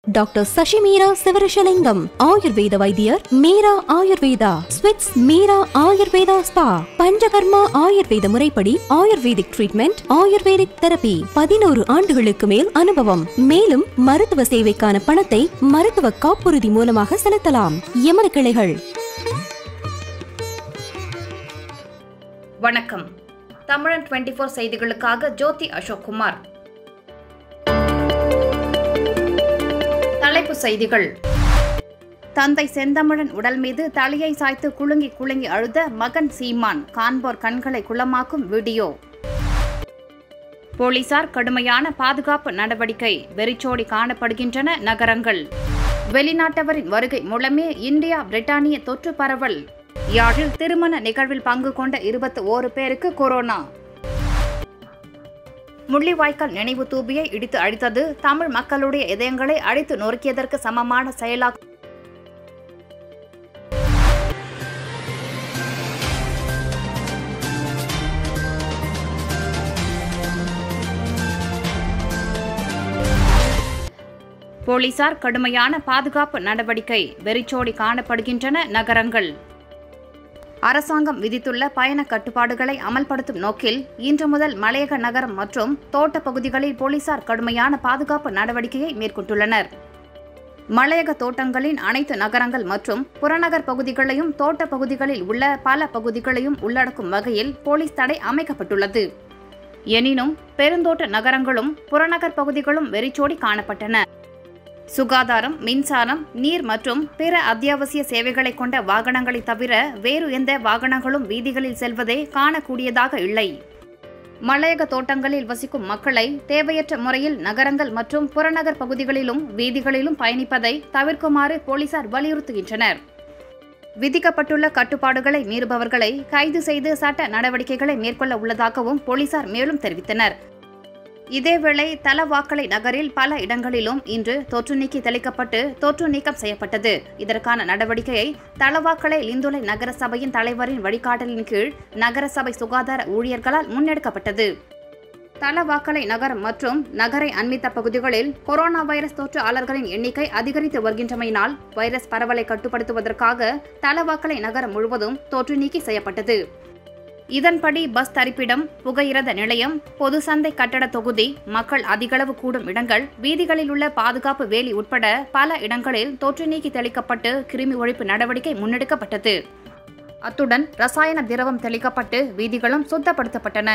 doctor சசிமீரா Sivarishalingam ஆயுர்வேத வைத்தியர் மீரா ஆயுர்வேதா ஸ்விட்ஸ் மீரா ஆயுர்வேதா ஸ்பா பஞ்சகர்மா ஆயுர்வேத முறைப்படி ஆயுர்வேதிக் ட்ரீட்மெண்ட் ஆயுர்வேதிக் தெரபி பதினோரு ஆண்டுகளுக்கு மேல் அனுபவம் மேலும் மருத்துவ சேவைக்கான பணத்தை மருத்துவ காப்புறுதி மூலமாக செலுத்தலாம் எமது கிளைகள் வணக்கம் தமிழன் டுவெண்டி ஃபோர் செய்திகளுக்காக ஜோதி அசோக்குமார் தலைப்புச் செய்திகள் தந்தை செந்தமிழன் உடல் மீது தலையை சாய்த்து குலுங்கி குலுங்கி அழுத மகன் சீமான் காண்போர் கண்களை குளமாக்கும் வீடியோ போலீசார் கடுமையான பாதுகாப்பு நடவடிக்கை வெறிச்சோடி காணப்படுகின்றன நகரங்கள் வெளிநாட்டவரின் வருகை மூலமே இந்தியா பிரிட்டானிய தொற்று பரவல் யாழில் திருமண நிகழ்வில் பங்கு கொண்ட இருபத்தி ஓரு பேருக்கு கொரோனா முள்ளிவாய்க்கால் நினைவு தூபியை இடித்து அழித்தது தமிழ் மக்களுடைய இதயங்களை அடித்து நொறுக்கியதற்கு சமமான செயலாகும் போலீசார் கடுமையான பாதுகாப்பு நடவடிக்கை வெறிச்சோடி காணப்படுகின்றன நகரங்கள் அரசாங்கம் விதித்துள்ள பயண கட்டுப்பாடுகளை அமல்படுத்தும் நோக்கில் இன்று முதல் மலையக நகரம் மற்றும் தோட்ட பகுதிகளில் போலீசார் கடுமையான பாதுகாப்பு நடவடிக்கையை மேற்கொண்டுள்ளனர் மலையக தோட்டங்களின் அனைத்து நகரங்கள் மற்றும் புறநகர் பகுதிகளையும் தோட்ட பகுதிகளில் உள்ள பல பகுதிகளையும் உள்ளடக்கும் வகையில் போலீஸ் தடை அமைக்கப்பட்டுள்ளது எனினும் பெருந்தோட்ட நகரங்களும் புறநகர் பகுதிகளும் வெறிச்சோடி காணப்பட்டன சுகாதாரம் மின்சாரம் நீர் மற்றும் பிற அத்தியாவசிய சேவைகளை கொண்ட வாகனங்களை தவிர வேறு எந்த வாகனங்களும் வீதிகளில் செல்வதே காணக்கூடியதாக இல்லை மலையக தோட்டங்களில் வசிக்கும் மக்களை தேவையற்ற முறையில் நகரங்கள் மற்றும் புறநகர் பகுதிகளிலும் வீதிகளிலும் பயணிப்பதை தவிர்க்குமாறு போலீசார் வலியுறுத்துகின்றனர் விதிக்கப்பட்டுள்ள கட்டுப்பாடுகளை மீறுபவர்களை கைது செய்து சட்ட நடவடிக்கைகளை மேற்கொள்ள உள்ளதாகவும் போலீசார் மேலும் தெரிவித்தனர் இதேவேளை தலவாக்கலை நகரில் பல இடங்களிலும் இன்று தொற்று நீக்கி தெளிக்கப்பட்டு தொற்று நீக்கம் செய்யப்பட்டது இதற்கான நடவடிக்கையை தலவாக்கலை லிந்துலை நகர சபையின் தலைவரின் வழிகாட்டலின் கீழ் நகரசபை சுகாதார ஊழியர்களால் முன்னெடுக்கப்பட்டது தலவாக்கலை நகரம் மற்றும் நகரை அண்மித்த பகுதிகளில் கொரோனா வைரஸ் தொற்றாளர்களின் எண்ணிக்கை அதிகரித்து வருகின்றமையினால் வைரஸ் பரவலை கட்டுப்படுத்துவதற்காக தலவாக்கலை நகரம் முழுவதும் தொற்று நீக்கி செய்யப்பட்டது இதன்படி பஸ் தரிப்பிடம் புகையிரத நிலையம் பொது சந்தை கட்டட தொகுதி மக்கள் அதிகளவு கூடும் இடங்கள் வீதிகளில் உள்ள பாதுகாப்பு வேலி உட்பட பல இடங்களில் தொற்று நீக்கி தெளிக்கப்பட்டு கிருமி ஒழிப்பு நடவடிக்கை முன்னெடுக்கப்பட்டது அத்துடன் ரசாயன திரவம் தெளிக்கப்பட்டு வீதிகளும் சுத்தப்படுத்தப்பட்டன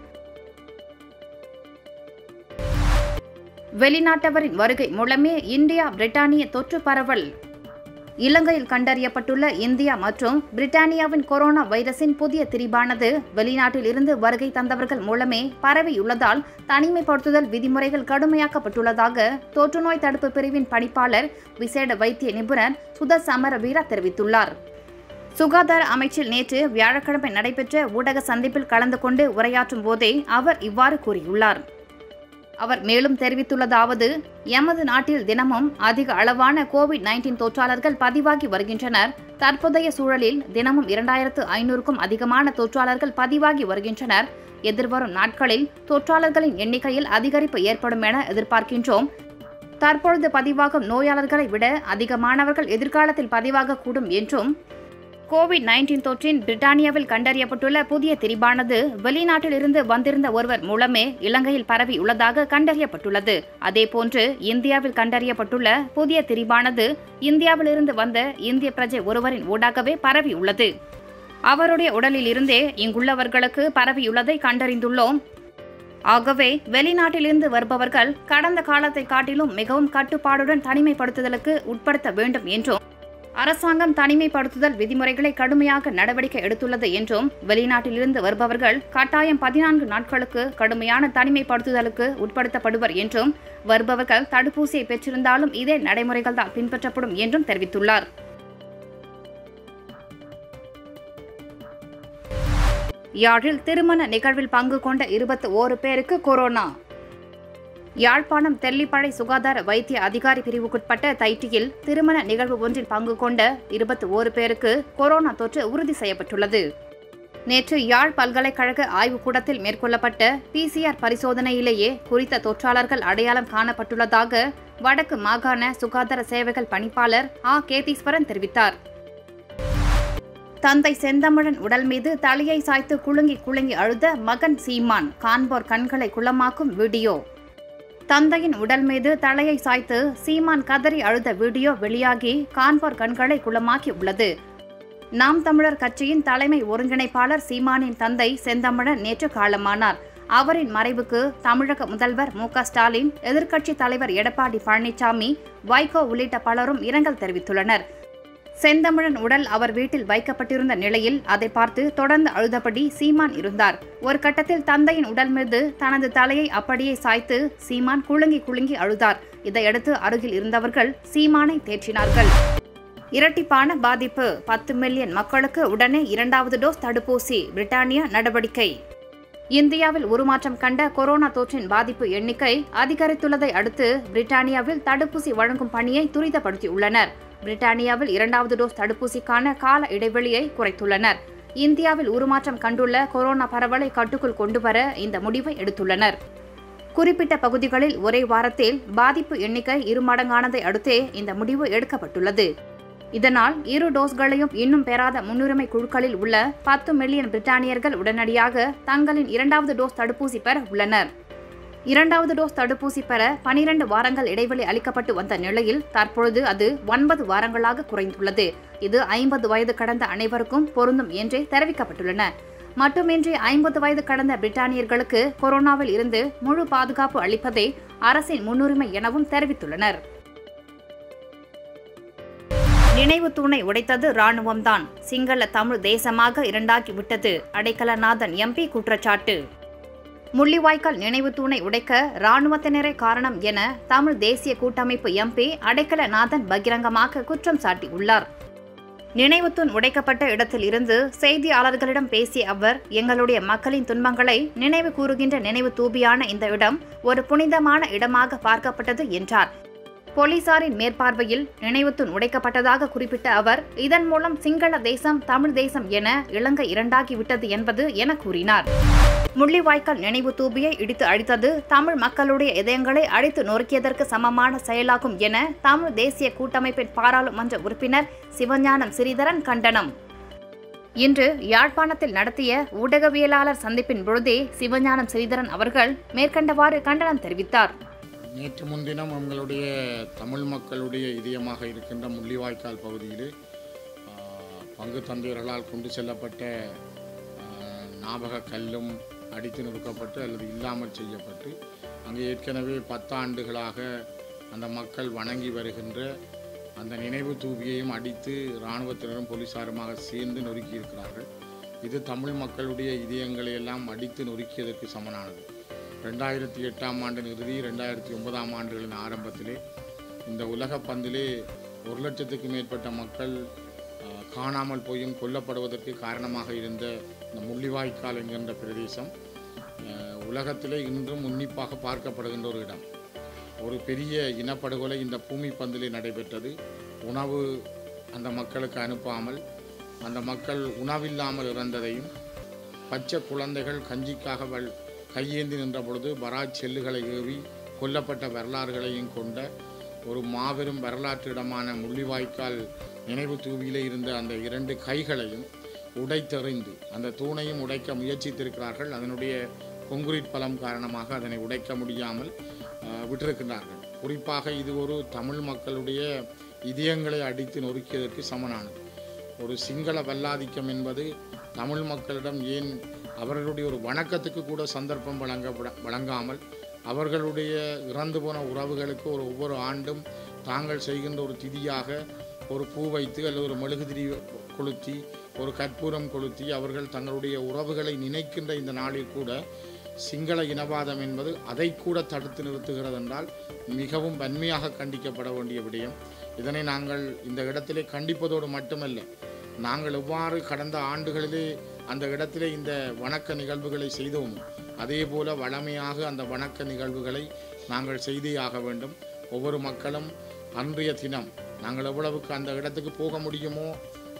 வெளிநாட்டவரின் வருகை மூலமே இந்தியா பிரிட்டானிய தொற்று பரவல் இலங்கையில் கண்டறியப்பட்டுள்ள இந்தியா மற்றும் பிரிட்டானியாவின் கொரோனா வைரஸின் புதிய திரிபானது வெளிநாட்டில் இருந்து வருகை தந்தவர்கள் மூலமே பரவியுள்ளதால் தனிமைப்படுத்துதல் விதிமுறைகள் கடுமையாக்கப்பட்டுள்ளதாக தொற்றுநோய் தடுப்பு பிரிவின் பணிப்பாளர் விசேட வைத்திய நிபுணர் சுத சமரவீரா தெரிவித்துள்ளார் சுகாதார அமைச்சில் நேற்று வியாழக்கிழமை நடைபெற்ற ஊடக சந்திப்பில் கலந்து கொண்டு உரையாற்றும் போதே அவர் இவ்வாறு கூறியுள்ளார் அவர் மேலும் தெரிவித்துள்ளதாவது எமது நாட்டில் தினமும் அதிக அளவான கோவிட் நைன்டீன் தொற்றாளர்கள் பதிவாகி வருகின்றனர் தற்போதைய சூழலில் தினமும் இரண்டாயிரத்து ஐநூறுக்கும் அதிகமான தொற்றாளர்கள் பதிவாகி வருகின்றனர் எதிர்வரும் நாட்களில் தொற்றாளர்களின் எண்ணிக்கையில் அதிகரிப்பு ஏற்படும் என எதிர்பார்க்கின்றோம் தற்பொழுது பதிவாகும் நோயாளர்களை விட அதிகமானவர்கள் எதிர்காலத்தில் பதிவாகக்கூடும் என்றும் கோவிட் நைன்டீன் தொற்றின் பிரிட்டானியாவில் கண்டறியப்பட்டுள்ள புதிய திரிபானது வெளிநாட்டில் இருந்து வந்திருந்த ஒருவர் மூலமே இலங்கையில் பரவி உள்ளதாக கண்டறியப்பட்டுள்ளது அதேபோன்று இந்தியாவில் கண்டறியப்பட்டுள்ள புதிய திரிபானது இந்தியாவிலிருந்து வந்த இந்திய பிரஜை ஒருவரின் ஊடாகவே பரவியுள்ளது அவருடைய உடலில் இருந்தே இங்குள்ளவர்களுக்கு பரவியுள்ளதை கண்டறிந்துள்ளோம் ஆகவே வெளிநாட்டிலிருந்து வருபவர்கள் கடந்த காலத்தை காட்டிலும் மிகவும் கட்டுப்பாடுடன் தனிமைப்படுத்துதலுக்கு உட்படுத்த வேண்டும் என்றும் அரசாங்கம் தனிமைப்படுத்துதல் விதிமுறைகளை கடுமையாக நடவடிக்கை எடுத்துள்ளது என்றும் வெளிநாட்டிலிருந்து வருபவர்கள் கட்டாயம் பதினான்கு நாட்களுக்கு கடுமையான தனிமைப்படுத்துதலுக்கு உட்படுத்தப்படுவர் என்றும் வருபவர்கள் தடுப்பூசியை பெற்றிருந்தாலும் இதே நடைமுறைகள் தான் பின்பற்றப்படும் என்றும் தெரிவித்துள்ளார் யாழில் திருமண நிகழ்வில் பங்கு கொண்ட இருபத்தி ஓரு பேருக்கு கொரோனா யாழ்ப்பாணம் தெல்லிப்படை சுகாதார வைத்திய அதிகாரி பிரிவுக்குட்பட்ட தைட்டியில் திருமண நிகழ்வு ஒன்றில் பங்கு கொண்ட இருபத்தி ஓரு பேருக்கு கொரோனா தொற்று உறுதி செய்யப்பட்டுள்ளது நேற்று யாழ் பல்கலைக்கழக ஆய்வுக்கூடத்தில் மேற்கொள்ளப்பட்ட பிசிஆர் பரிசோதனையிலேயே குறித்த தொற்றாளர்கள் அடையாளம் காணப்பட்டுள்ளதாக வடக்கு மாகாண சுகாதார சேவைகள் பணிப்பாளர் ஆ கேதீஸ்வரன் தெரிவித்தார் தந்தை செந்தமிழன் உடல் மீது தலையை சாய்த்து குலுங்கி குலுங்கி அழுத மகன் சீமான் காண்போர் கண்களை குளமாக்கும் வீடியோ தந்தையின் உடல் மீது தலையை சாய்த்து சீமான் கதறி அழுத வீடியோ வெளியாகி காண்போர் கண்களை குளமாக்கி உள்ளது நாம் தமிழர் கட்சியின் தலைமை ஒருங்கிணைப்பாளர் சீமானின் தந்தை செந்தமிழன் நேற்று காலமானார் அவரின் மறைவுக்கு தமிழக முதல்வர் மு க ஸ்டாலின் எதிர்க்கட்சித் தலைவர் எடப்பாடி பழனிசாமி வைகோ உள்ளிட்ட பலரும் இரங்கல் தெரிவித்துள்ளனர் செந்தமிழன் உடல் அவர் வீட்டில் வைக்கப்பட்டிருந்த நிலையில் அதை பார்த்து தொடர்ந்து அழுதபடி சீமான் இருந்தார் ஒரு கட்டத்தில் தந்தையின் உடல் மீது தனது தலையை அப்படியே சாய்த்து சீமான் குலுங்கி குலுங்கி அழுதார் இதையடுத்து அருகில் இருந்தவர்கள் சீமானை தேற்றினார்கள் இரட்டிப்பான பாதிப்பு பத்து மில்லியன் மக்களுக்கு உடனே இரண்டாவது டோஸ் தடுப்பூசி பிரிட்டானியா நடவடிக்கை இந்தியாவில் உருமாற்றம் கண்ட கொரோனா தொற்றின் பாதிப்பு எண்ணிக்கை அதிகரித்துள்ளதை அடுத்து பிரிட்டானியாவில் தடுப்பூசி வழங்கும் பணியை துரிதப்படுத்தியுள்ளனர் பிரிட்டானியாவில் இரண்டாவது டோஸ் தடுப்பூசிக்கான கால இடைவெளியை குறைத்துள்ளனர் இந்தியாவில் உருமாற்றம் கண்டுள்ள கொரோனா பரவலை கட்டுக்குள் கொண்டுவர இந்த முடிவை எடுத்துள்ளனர் குறிப்பிட்ட பகுதிகளில் ஒரே வாரத்தில் பாதிப்பு எண்ணிக்கை இருமடங்கானதை அடுத்தே இந்த முடிவு எடுக்கப்பட்டுள்ளது இதனால் இரு டோஸ்களையும் இன்னும் பெறாத முன்னுரிமை குழுக்களில் உள்ள பத்து மில்லியன் பிரிட்டானியர்கள் உடனடியாக தங்களின் இரண்டாவது டோஸ் தடுப்பூசி பெற உள்ளனர் இரண்டாவது டோஸ் தடுப்பூசி பெற பனிரெண்டு வாரங்கள் இடைவெளி அளிக்கப்பட்டு வந்த நிலையில் தற்பொழுது அது ஒன்பது வாரங்களாக குறைந்துள்ளது இது ஐம்பது வயது கடந்த அனைவருக்கும் பொருந்தும் என்றே தெரிவிக்கப்பட்டுள்ளன மட்டுமின்றி ஐம்பது வயது கடந்த பிரிட்டானியர்களுக்கு கொரோனாவில் இருந்து முழு பாதுகாப்பு அளிப்பதே அரசின் முன்னுரிமை எனவும் தெரிவித்துள்ளனர் நினைவு தூணை உடைத்தது ராணுவம்தான் சிங்கள தமிழ் தேசமாக இரண்டாக்கி விட்டது அடைக்கலநாதன் எம்பி குற்றச்சாட்டு முள்ளிவாய்க்கால் நினைவு தூணை உடைக்க ராணுவத்தினரே காரணம் என தமிழ் தேசிய கூட்டமைப்பு எம்பி அடைக்கலநாதன் பகிரங்கமாக குற்றம் சாட்டியுள்ளார் நினைவுத்தூண் உடைக்கப்பட்ட இடத்தில் இருந்து செய்தியாளர்களிடம் பேசிய அவர் எங்களுடைய மக்களின் துன்பங்களை நினைவு கூறுகின்ற நினைவு தூபியான இந்த இடம் ஒரு புனிதமான இடமாக பார்க்கப்பட்டது என்றார் போலீசாரின் மேற்பார்வையில் நினைவுத்தூண் உடைக்கப்பட்டதாக குறிப்பிட்ட அவர் இதன் மூலம் சிங்கள தேசம் தமிழ் தேசம் என இலங்கை இரண்டாகிவிட்டது என்பது என கூறினார் முள்ளிவாய்க்கால் நினைவு தூபியை இடித்து அழித்தது தமிழ் மக்களுடைய இதயங்களை அழித்து நொறுக்கியதற்கு சமமான செயலாகும் என தமிழ் தேசிய கூட்டமைப்பின் பாராளுமன்ற உறுப்பினர் சிவஞானம் சிறிதரன் கண்டனம் இன்று யாழ்ப்பாணத்தில் நடத்திய ஊடகவியலாளர் சந்திப்பின் பொழுதே சிவஞானம் சிறிதரன் அவர்கள் மேற்கண்டவாறு கண்டனம் தெரிவித்தார் நேற்று முன்தினம் எங்களுடைய தமிழ் மக்களுடைய இதயமாக இருக்கின்ற முள்ளிவாய்க்கால் பகுதியிலே ஆ, பங்கு தந்தையர்களால் கொண்டு செல்லப்பட்ட ஆ, ஞாபக கல்லும் அடித்து நொறுக்கப்பட்டு அல்லது இல்லாமல் செய்யப்பட்டு அங்கே ஏற்கனவே பத்தாண்டுகளாக அந்த மக்கள் வணங்கி வருகின்ற அந்த நினைவு தூபியையும் அடித்து இராணுவத்தினரும் போலீசாருமாக சேர்ந்து நொறுக்கியிருக்கிறார்கள் இது தமிழ் மக்களுடைய இதயங்களை எல்லாம் அடித்து நொறுக்கியதற்கு சமனானது ரெண்டாயிரத்தி எட்டாம் ஆண்டின் இறுதி ரெண்டாயிரத்தி ஒன்பதாம் ஆண்டுகளின் ஆரம்பத்திலே இந்த உலக பந்திலே ஒரு லட்சத்துக்கு மேற்பட்ட மக்கள் ஆஹ், காணாமல் போயும் கொல்லப்படுவதற்கு காரணமாக இருந்த இந்த முள்ளிவாய்க்கால் என்கின்ற பிரதேசம் ஆஹ், உலகத்திலே இன்றும் உன்னிப்பாக பார்க்கப்படுகின்ற ஒரு இடம் ஒரு பெரிய இனப்படுகொலை இந்த பூமி பந்திலே நடைபெற்றது உணவு அந்த மக்களுக்கு அனுப்பாமல் அந்த மக்கள் உணவில்லாமல் இறந்ததையும் பச்சை குழந்தைகள் கஞ்சிக்காக வல் கையேந்தி நின்ற பொழுது பராஜ் செல்லுகளை ஏவி கொல்லப்பட்ட வரலாறுகளையும் கொண்ட ஒரு மாபெரும் வரலாற்று இடமான முள்ளிவாய்க்கால் நினைவு தூவியிலே இருந்த அந்த இரண்டு கைகளையும் உடைத்தெறிந்து அந்த தூணையும் உடைக்க முயற்சித்திருக்கிறார்கள் அதனுடைய கொங்குரீட் பலம் காரணமாக அதனை உடைக்க முடியாமல் ஆஹ், விட்டிருக்கின்றார்கள் குறிப்பாக இது ஒரு தமிழ் மக்களுடைய இதயங்களை அடித்து நொறுக்கியதற்கு சமனானது ஒரு சிங்கள வல்லாதிக்கம் என்பது தமிழ் மக்களிடம் ஏன் அவர்களுடைய ஒரு வணக்கத்துக்கு கூட சந்தர்ப்பம் வழங்க வழங்காமல் அவர்களுடைய இறந்து போன உறவுகளுக்கு ஒரு ஒவ்வொரு ஆண்டும் தாங்கள் செய்கின்ற ஒரு திதியாக ஒரு பூ வைத்து அல்லது ஒரு மெழுகுதிரி கொளுத்தி ஒரு கற்பூரம் கொளுத்தி அவர்கள் தங்களுடைய உறவுகளை நினைக்கின்ற இந்த நாளில் கூட சிங்கள இனவாதம் என்பது அதை கூட தடுத்து நிறுத்துகிறது என்றால் மிகவும் வன்மையாக கண்டிக்கப்பட வேண்டிய விடயம் இதனை நாங்கள் இந்த இடத்திலே கண்டிப்பதோடு மட்டுமல்ல நாங்கள் எவ்வாறு கடந்த ஆண்டுகளிலே அந்த இடத்திலே இந்த வணக்க நிகழ்வுகளை செய்தோம் அதே போல வளமையாக அந்த வணக்க நிகழ்வுகளை நாங்கள் செய்தே ஆக வேண்டும் ஒவ்வொரு மக்களும் அன்றைய தினம் நாங்கள் எவ்வளவுக்கு அந்த இடத்துக்கு போக முடியுமோ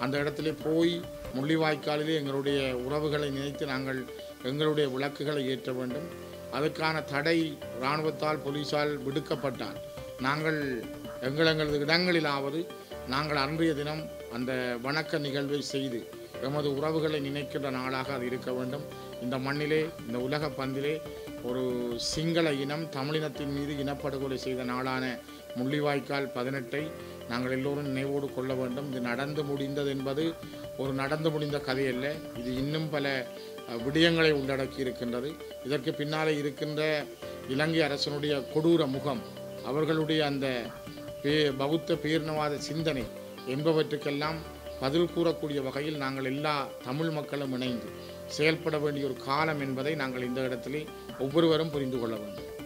அந்த இடத்திலே போய் முள்ளிவாய்க்காலிலே எங்களுடைய உறவுகளை நினைத்து நாங்கள் எங்களுடைய விளக்குகளை ஏற்ற வேண்டும் அதுக்கான தடை இராணுவத்தால் போலீஸால் விடுக்கப்பட்டால் நாங்கள் எங்கள் எங்களது இடங்களிலாவது நாங்கள் அன்றைய தினம் அந்த வணக்க நிகழ்வை செய்து எமது உறவுகளை நினைக்கின்ற நாளாக அது இருக்க வேண்டும் இந்த மண்ணிலே இந்த உலக பந்திலே ஒரு சிங்கள இனம் தமிழினத்தின் மீது இனப்படுகொலை செய்த நாளான முள்ளிவாய்க்கால் பதினெட்டை நாங்கள் எல்லோரும் நினைவோடு கொள்ள வேண்டும் இது நடந்து முடிந்தது என்பது ஒரு நடந்து முடிந்த கதையல்ல இது இன்னும் பல அஹ், விடயங்களை உள்ளடக்கி இருக்கின்றது இதற்கு பின்னாலே இருக்கின்ற இலங்கை அரசனுடைய கொடூர முகம் அவர்களுடைய அந்த பே பௌத்த பேரினவாத சிந்தனை என்பவற்றுக்கெல்லாம் பதில் கூறக்கூடிய வகையில் நாங்கள் எல்லா தமிழ் மக்களும் இணைந்து செயல்பட வேண்டிய ஒரு காலம் என்பதை நாங்கள் இந்த இடத்திலே ஒவ்வொருவரும் புரிந்து கொள்ள வேண்டும்